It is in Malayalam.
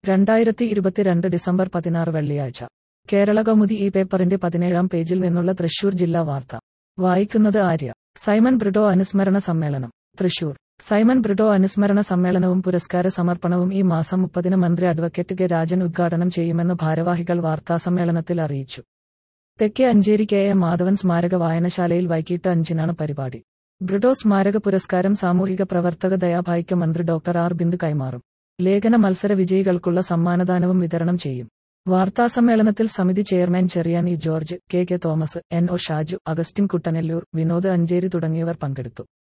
രണ്ടായിരത്തി ഇരുപത്തിരണ്ട് ഡിസംബർ പതിനാറ് വെള്ളിയാഴ്ച കേരള കൗമുദി ഈ പേപ്പറിന്റെ പതിനേഴാം പേജിൽ നിന്നുള്ള തൃശൂർ ജില്ലാ വാർത്ത വായിക്കുന്നത് ആര്യ സൈമൺ ബ്രിഡോ അനുസ്മരണ സമ്മേളനം തൃശൂർ സൈമൺ ബ്രിഡോ അനുസ്മരണ സമ്മേളനവും പുരസ്കാര സമർപ്പണവും ഈ മാസം മുപ്പതിന് മന്ത്രി അഡ്വക്കേറ്റ് കെ രാജൻ ഉദ്ഘാടനം ചെയ്യുമെന്ന് ഭാരവാഹികൾ വാർത്താസമ്മേളനത്തിൽ അറിയിച്ചു തെക്കേ അഞ്ചേരി കെ എ മാധവൻ സ്മാരക വായനശാലയിൽ വൈകിട്ട് അഞ്ചിനാണ് പരിപാടി ബ്രിഡോ സ്മാരക പുരസ്കാരം സാമൂഹിക പ്രവർത്തക ദയാഭായിക്ക് മന്ത്രി ഡോക്ടർ ആർ ബിന്ദു കൈമാറും ലേഖന മത്സര വിജയികൾക്കുള്ള സമ്മാനദാനവും വിതരണം ചെയ്യും വാർത്താസമ്മേളനത്തിൽ സമിതി chairman Cheriyan E George K K Thomas N O Shaju Augustine Kuttanellur Vinod Ancheri തുടങ്ങിയവർ പങ്കെടുത്തു